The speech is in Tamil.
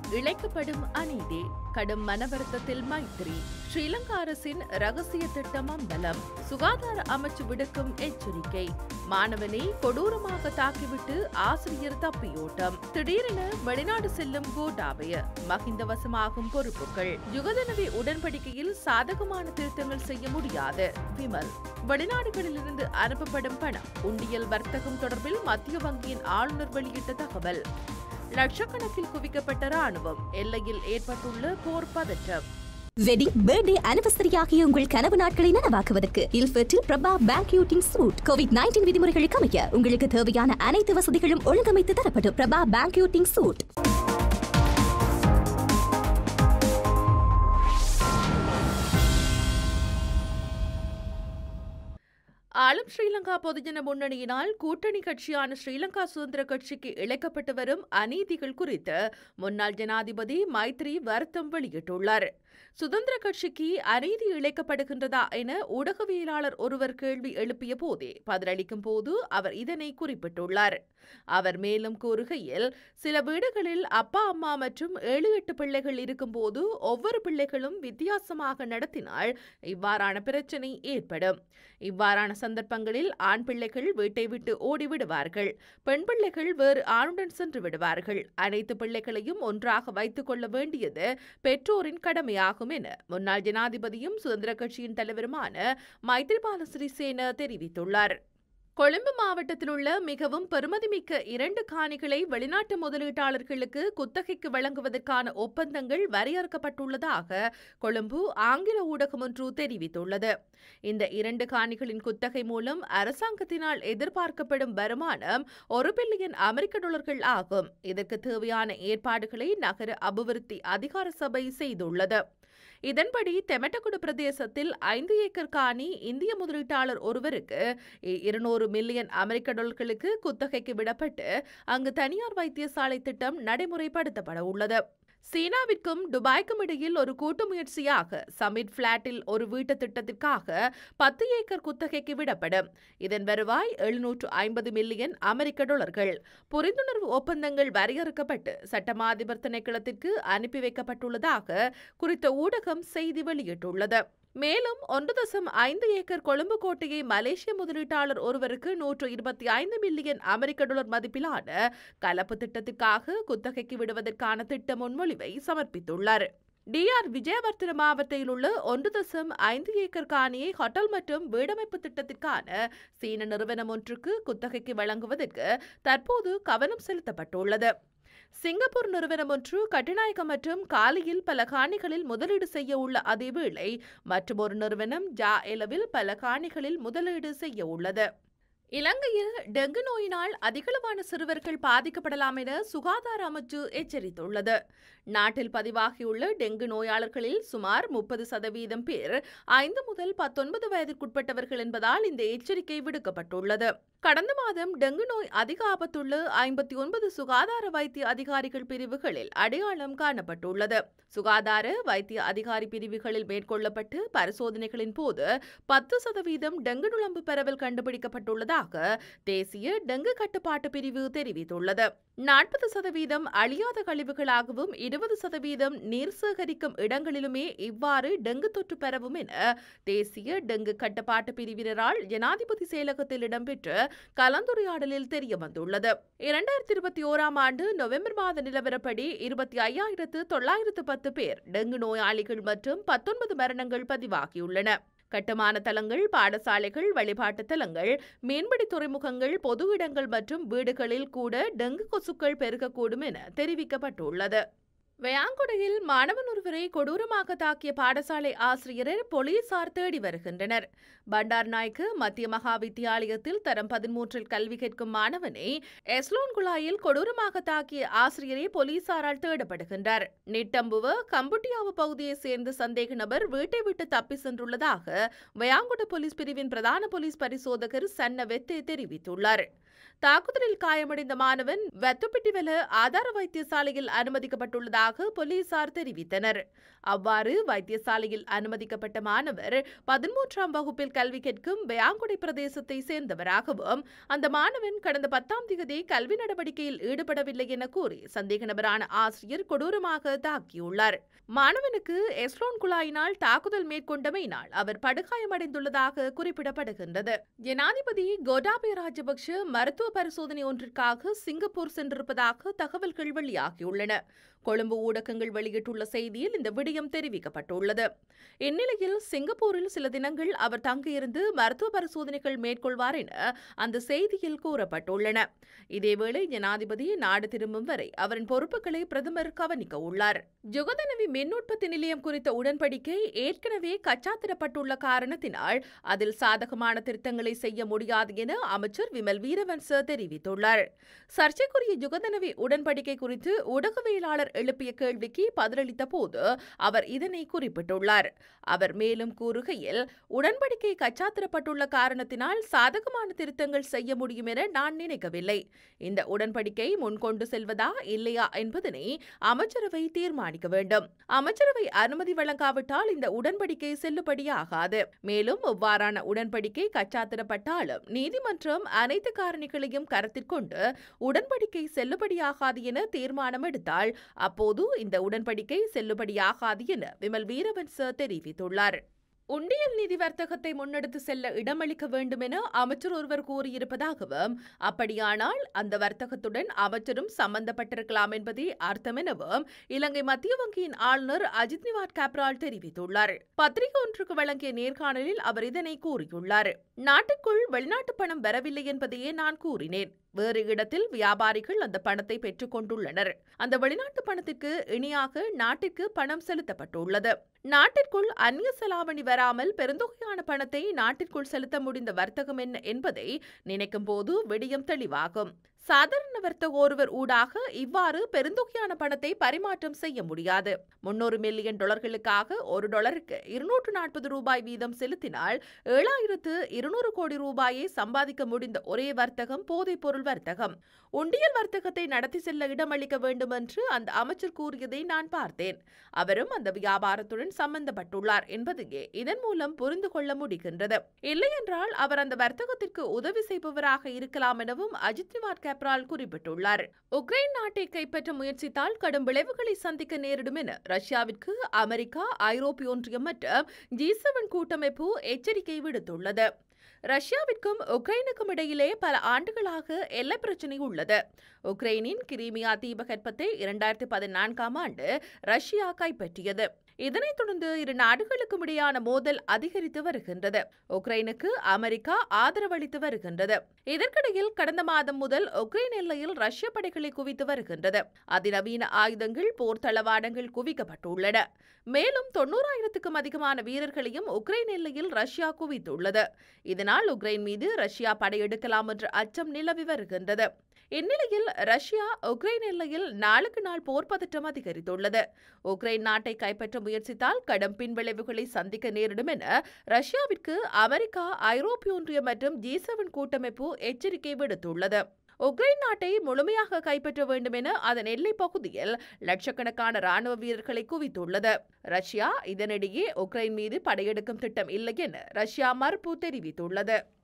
இழைக்கப்படும் அநீதி கடும் மனவருத்தத்தில் மைத்ரி ஸ்ரீலங்கா அரசின் ரகசிய திட்டம் அம்பலம் சுகாதார அமைச்சு விடுக்கும் எச்சரிக்கை மாணவனை கொடூரமாக தாக்கிவிட்டு ஆசிரியர் தப்பியோட்டம் திடீரென வெளிநாடு செல்லும் கோட்டாபய மகிந்த வசமாகும் பொறுப்புகள் யுகதனவி உடன்படிக்கையில் சாதகமான திருத்தங்கள் செய்ய முடியாது விமல் வெளிநாடுகளிலிருந்து அனுப்பப்படும் பணம் உண்டியல் வர்த்தகம் தொடர்பில் மத்திய வங்கியின் ஆளுநர் வெளியிட்ட தகவல் லட்சக்கணக்கில் குவிக்கப்பட்ட ராணுவம் எல்லையில் ஏற்பட்டுள்ள போர் பதற்றம் வெட்டிங் பர்த்டே அனிவர்சரி ஆகிய உங்கள் கனவு நாட்களை நனவாக்குவதற்கு இல்ஃபர்டில் Prabha banqueting suite Covid nineteen விதிமுறைகளுக்கு அமைய உங்களுக்கு தேவையான அனைத்து வசதிகளும் ஒழுங்கமைத்து தரப்படும் பிரபா பேங்க்யூட்டிங் சூட் ஆளும் ஸ்ரீலங்கா பொதுஜன முன்னணியினால் கூட்டணி கட்சியான ஸ்ரீலங்கா சுதந்திர கட்சிக்கு இழைக்கப்பட்டு வரும் அநீதிகள் குறித்து முன்னாள் ஜனாதிபதி மைத்ரி வருத்தம் வெளியிட்டுள்ளார் சுதந்திர கட்சிக்கு அநீதி இழைக்கப்படுகின்றதா என ஊடகவியலாளர் ஒருவர் கேள்வி எழுப்பிய போதே பதிலளிக்கும் போது அவர் இதனை குறிப்பிட்டுள்ளார் அவர் மேலும் கூறுகையில் சில வீடுகளில் அப்பா அம்மா மற்றும் ஏழு எட்டு பிள்ளைகள் இருக்கும்போது ஒவ்வொரு பிள்ளைகளும் வித்தியாசமாக நடத்தினால் இவ்வாறான பிரச்சனை ஏற்படும் இவ்வாறான சந்தர்ப்பங்களில் ஆண் பிள்ளைகள் வீட்டை விட்டு ஓடிவிடுவார்கள் பெண் பிள்ளைகள் வேறு ஆணுடன் சென்று விடுவார்கள் அனைத்து பிள்ளைகளையும் ஒன்றாக வைத்துக் கொள்ள வேண்டியது பெற்றோரின் கடமையாகும் என முன்னாள் ஜனாதிபதியும் சுதந்திர கட்சியின் தலைவருமான மைத்ரிபால சிறிசேன தெரிவித்துள்ளார் கொழும்பு மாவட்டத்தில் உள்ள மிகவும் பெறுமதிமிக்க இரண்டு காணிகளை வெளிநாட்டு முதலீட்டாளர்களுக்கு குத்தகைக்கு வழங்குவதற்கான ஒப்பந்தங்கள் வரையறுக்கப்பட்டுள்ளதாக கொழும்பு ஆங்கில ஊடகம் ஒன்று தெரிவித்துள்ளது இந்த இரண்டு காணிகளின் குத்தகை மூலம் அரசாங்கத்தினால் எதிர்பார்க்கப்படும் வருமானம் ஒரு பில்லியன் அமெரிக்க டாலர்கள் ஆகும் இதற்கு தேவையான ஏற்பாடுகளை நகர அபிவிருத்தி அதிகார சபை செய்துள்ளது இதன்படி தெமட்டகுடு பிரதேசத்தில் ஐந்து ஏக்கர் காணி இந்திய முதலீட்டாளர் ஒருவருக்கு இருநூறு மில்லியன் அமெரிக்க டாலர்களுக்கு குத்தகைக்கு விடப்பட்டு அங்கு தனியார் வைத்தியசாலை திட்டம் நடைமுறைப்படுத்தப்பட உள்ளது சீனாவிற்கும் துபாய்க்கும் இடையில் ஒரு கூட்டு முயற்சியாக சமிட் பிளாட்டில் ஒரு வீட்டு திட்டத்திற்காக பத்து ஏக்கர் குத்தகைக்கு விடப்படும் இதன் வருவாய் எழுநூற்று ஐம்பது மில்லியன் அமெரிக்க டாலர்கள் புரிந்துணர்வு ஒப்பந்தங்கள் வரையறுக்கப்பட்டு சட்டமா அதிபர் திணைக்களத்திற்கு அனுப்பி வைக்கப்பட்டுள்ளதாக குறித்த ஊடகம் செய்தி வெளியிட்டுள்ளது மேலும் ஒன்று தசம் ஐந்து ஏக்கர் கொழும்பு கோட்டையை மலேசிய முதலீட்டாளர் ஒருவருக்கு நூற்று இருபத்தி ஐந்து மில்லியன் அமெரிக்க டாலர் மதிப்பிலான கலப்பு திட்டத்திற்காக குத்தகைக்கு விடுவதற்கான திட்ட முன்மொழிவை சமர்ப்பித்துள்ளார் டிஆர் விஜயவர்த்தன மாவட்டத்தில் உள்ள ஒன்று தசம் ஐந்து ஏக்கர் காணியை ஹோட்டல் மற்றும் வீடமைப்பு திட்டத்திற்கான சீன நிறுவனம் ஒன்றுக்கு குத்தகைக்கு வழங்குவதற்கு தற்போது கவனம் செலுத்தப்பட்டுள்ளது சிங்கப்பூர் நிறுவனம் ஒன்று கட்டுநாயகம் மற்றும் காலியில் பல காணிகளில் முதலீடு செய்ய உள்ள அதேவேளை மற்றொரு நிறுவனம் ஜா எலவில் பல காணிகளில் முதலீடு செய்ய உள்ளது இலங்கையில் டெங்கு நோயினால் அதிகளவான சிறுவர்கள் பாதிக்கப்படலாம் என சுகாதார அமைச்சு எச்சரித்துள்ளது நாட்டில் பதிவாகியுள்ள டெங்கு நோயாளர்களில் சுமார் முப்பது சதவீதம் பேர் ஐந்து முதல் பத்தொன்பது வயதிற்குட்பட்டவர்கள் என்பதால் இந்த எச்சரிக்கை விடுக்கப்பட்டுள்ளது கடந்த மாதம் டெங்கு நோய் அதிக ஆபத்துள்ள ஐம்பத்தி ஒன்பது சுகாதார வைத்திய அதிகாரிகள் பிரிவுகளில் அடையாளம் காணப்பட்டுள்ளது சுகாதார வைத்திய அதிகாரி பிரிவுகளில் மேற்கொள்ளப்பட்டு பரிசோதனைகளின் போது பத்து சதவீதம் டெங்கு நுழம்பு பரவல் கண்டுபிடிக்கப்பட்டுள்ளதாக தேசிய டெங்கு கட்டுப்பாட்டு பிரிவு தெரிவித்துள்ளது நாற்பது சதவீதம் அழியாத கழிவுகளாகவும் இருபது சதவீதம் நீர் சேகரிக்கும் இடங்களிலுமே இவ்வாறு டெங்கு தொற்று பரவும் என தேசிய டெங்கு கட்டுப்பாட்டு பிரிவினரால் ஜனாதிபதி செயலகத்தில் இடம்பெற்ற கலந்துரையாடலில் தெரிய வந்துள்ளது இரண்டாயிரத்தி இருபத்தி ஓராம் ஆண்டு நவம்பர் மாத நிலவரப்படி இருபத்தி ஐயாயிரத்து தொள்ளாயிரத்து பத்து பேர் டெங்கு நோயாளிகள் மற்றும் பத்தொன்பது மரணங்கள் பதிவாகியுள்ளன கட்டுமான தலங்கள் பாடசாலைகள் வழிபாட்டு தலங்கள் மீன்பிடி துறைமுகங்கள் பொது இடங்கள் மற்றும் வீடுகளில் கூட டெங்கு கொசுக்கள் பெருகக்கூடும் என தெரிவிக்கப்பட்டுள்ளது வெயாங்குடையில் மாணவன் ஒருவரை கொடூரமாக தாக்கிய பாடசாலை ஆசிரியரை போலீசார் தேடி வருகின்றனர் பண்டார் நாய்க்கு மத்திய மகா வித்தியாலயத்தில் தரம் பதிமூன்றில் கல்வி கேட்கும் மாணவனை எஸ்லோன் குழாயில் கொடூரமாக தாக்கிய ஆசிரியரை போலீசாரால் தேடப்படுகின்றார் நிட்டம்புவ கம்புட்டியாவு பகுதியைச் சேர்ந்த சந்தேக நபர் வீட்டை விட்டு தப்பி சென்றுள்ளதாக வெயாங்குட போலீஸ் பிரிவின் பிரதான போலீஸ் பரிசோதகர் சன்ன வெத்தே தெரிவித்துள்ளார் தாக்குதலில் காயமடைந்த மாணவன் வெத்துப்பிட்டிவெல ஆதார வைத்தியசாலையில் அனுமதிக்கப்பட்டுள்ளதாக போலீசார் தெரிவித்தனர் அவ்வாறு வைத்தியசாலையில் அனுமதிக்கப்பட்ட மாணவர் பதிமூன்றாம் வகுப்பில் கல்வி கேட்கும் பெயாங்குடி பிரதேசத்தை சேர்ந்தவராகவும் அந்த மாணவன் கடந்த பத்தாம் தேதி கல்வி நடவடிக்கையில் ஈடுபடவில்லை என கூறி சந்தேக நபரான ஆசிரியர் கொடூரமாக தாக்கியுள்ளார் மாணவனுக்கு எஸ்லோன் குழாயினால் தாக்குதல் மேற்கொண்டமையினால் அவர் படுகாயமடைந்துள்ளதாக குறிப்பிடப்படுகின்றது ஜனாதிபதி கோட்டாபய ராஜபக்ஷ மருத்துவ பரிசோதனை ஒன்றிற்காக சிங்கப்பூர் சென்றிருப்பதாக தகவல்கள் வெளியாகியுள்ளன கொழும்பு ஊடகங்கள் வெளியிட்டுள்ள செய்தியில் இந்த விடயம் தெரிவிக்கப்பட்டுள்ளது இந்நிலையில் சிங்கப்பூரில் சில தினங்கள் அவர் தங்கியிருந்து மருத்துவ பரிசோதனைகள் மேற்கொள்வார் என அந்த செய்தியில் கூறப்பட்டுள்ளன இதேவேளை ஜனாதிபதி நாடு திரும்பும் வரை அவரின் பொறுப்புகளை பிரதமர் கவனிக்க உள்ளார் ஜுகதனவி மின் உற்பத்தி நிலையம் குறித்த உடன்படிக்கை ஏற்கனவே கச்சாத்திடப்பட்டுள்ள காரணத்தினால் அதில் சாதகமான திருத்தங்களை செய்ய முடியாது என அமைச்சர் விமல் வீரவன்ச தெரிவித்துள்ளார் சர்ச்சைக்குரிய ஜுகதனவி உடன்படிக்கை குறித்து ஊடகவியலாளர் எழுப்பிய கேள்விக்கு பதிலளித்த போது அவர் இதனை குறிப்பிட்டுள்ளார் அவர் மேலும் கூறுகையில் உடன்படிக்கை கச்சாத்திரப்பட்டுள்ள காரணத்தினால் சாதகமான திருத்தங்கள் செய்ய முடியும் என நான் நினைக்கவில்லை இந்த உடன்படிக்கை முன்கொண்டு செல்வதா இல்லையா என்பதனை அமைச்சரவை தீர்மானிக்க வேண்டும் அமைச்சரவை அனுமதி வழங்காவிட்டால் இந்த உடன்படிக்கை செல்லுபடியாகாது மேலும் இவ்வாறான உடன்படிக்கை கச்சாத்திரப்பட்டாலும் நீதிமன்றம் அனைத்து காரணிகளையும் கருத்தில் கொண்டு உடன்படிக்கை செல்லுபடியாகாது என தீர்மானம் எடுத்தால் அப்போது இந்த உடன்படிக்கை செல்லுபடியாகாது என விமல் வீரவன்ச தெரிவித்துள்ளார் உண்டியல் நிதி வர்த்தகத்தை முன்னெடுத்து செல்ல இடமளிக்க வேண்டும் என அமைச்சர் ஒருவர் கூறியிருப்பதாகவும் அப்படியானால் அந்த வர்த்தகத்துடன் அமைச்சரும் சம்பந்தப்பட்டிருக்கலாம் என்பதே அர்த்தம் எனவும் இலங்கை மத்திய வங்கியின் ஆளுநர் அஜித் நிவாட் கேப்ரால் தெரிவித்துள்ளார் பத்திரிகை ஒன்றுக்கு வழங்கிய நேர்காணலில் அவர் இதனை கூறியுள்ளார் நாட்டுக்குள் வெளிநாட்டு பணம் வரவில்லை என்பதையே நான் கூறினேன் வேறு இடத்தில் வியாபாரிகள் அந்த பணத்தை பெற்றுக் கொண்டுள்ளனர் அந்த வெளிநாட்டு பணத்திற்கு இணையாக நாட்டிற்கு பணம் செலுத்தப்பட்டுள்ளது நாட்டிற்குள் அந்நிய செலாவணி வராமல் பெருந்தொகையான பணத்தை நாட்டிற்குள் செலுத்த முடிந்த வர்த்தகம் என்ன என்பதை நினைக்கும் போது விடயம் தெளிவாகும் சாதாரண வர்த்தக ஒருவர் ஊடாக இவ்வாறு பெருந்தொகையான பணத்தை பரிமாற்றம் செய்ய முடியாது முன்னூறு மில்லியன் டாலர்களுக்காக ஒரு டாலருக்கு இருநூற்று நாற்பது ரூபாய் வீதம் செலுத்தினால் ஏழாயிரத்து இருநூறு கோடி ரூபாயை சம்பாதிக்க முடிந்த ஒரே வர்த்தகம் போதைப்பொருள் வர்த்தகம் உண்டியல் வர்த்தகத்தை நடத்தி செல்ல இடமளிக்க வேண்டும் என்று அந்த அமைச்சர் கூறியதை நான் பார்த்தேன் அவரும் அந்த வியாபாரத்துடன் சம்பந்தப்பட்டுள்ளார் என்பதையே இதன் மூலம் புரிந்து கொள்ள முடிகின்றது இல்லையென்றால் அவர் அந்த வர்த்தகத்திற்கு உதவி செய்பவராக இருக்கலாம் எனவும் அஜித் நிவாட் கேப்ரால் குறிப்பிட்டுள்ளார் உக்ரைன் நாட்டை கைப்பற்ற முயற்சித்தால் கடும் விளைவுகளை சந்திக்க நேரிடும் என ரஷ்யாவிற்கு அமெரிக்கா ஐரோப்பிய ஒன்றியம் மற்றும் ஜி செவன் கூட்டமைப்பு எச்சரிக்கை விடுத்துள்ளது ரஷ்யாவிற்கும் உக்ரைனுக்கும் இடையிலே பல ஆண்டுகளாக எல்லை பிரச்சினை உள்ளது உக்ரைனின் கிரீமியா தீபகற்பத்தை இரண்டாயிரத்தி பதினான்காம் ஆண்டு ரஷ்யா கைப்பற்றியது இதனைத் தொடர்ந்து இரு நாடுகளுக்கும் இடையான மோதல் அதிகரித்து வருகின்றது உக்ரைனுக்கு அமெரிக்கா ஆதரவளித்து வருகின்றது இதற்கிடையில் கடந்த மாதம் முதல் உக்ரைன் எல்லையில் ரஷ்ய படைகளை குவித்து வருகின்றது அதிநவீன ஆயுதங்கள் போர் தளவாடங்கள் குவிக்கப்பட்டுள்ளன மேலும் தொண்ணூறாயிரத்துக்கும் அதிகமான வீரர்களையும் உக்ரைன் எல்லையில் ரஷ்யா குவித்துள்ளது இதனால் உக்ரைன் மீது ரஷ்யா படையெடுக்கலாம் என்ற அச்சம் நிலவி வருகின்றது இந்நிலையில் ரஷ்யா உக்ரைன் எல்லையில் நாளுக்கு நாள் போர் பதற்றம் அதிகரித்துள்ளது உக்ரைன் நாட்டை கைப்பற்ற முயற்சித்தால் கடும் பின்விளைவுகளை சந்திக்க நேரிடும் என ரஷ்யாவிற்கு அமெரிக்கா ஐரோப்பிய ஒன்றியம் மற்றும் ஜி செவன் கூட்டமைப்பு எச்சரிக்கை விடுத்துள்ளது உக்ரைன் நாட்டை முழுமையாக கைப்பற்ற வேண்டும் என அதன் எல்லைப் பகுதியில் லட்சக்கணக்கான ராணுவ வீரர்களை குவித்துள்ளது ரஷ்யா இதனிடையே உக்ரைன் மீது படையெடுக்கும் திட்டம் இல்லை என ரஷ்யா மறுப்பு தெரிவித்துள்ளது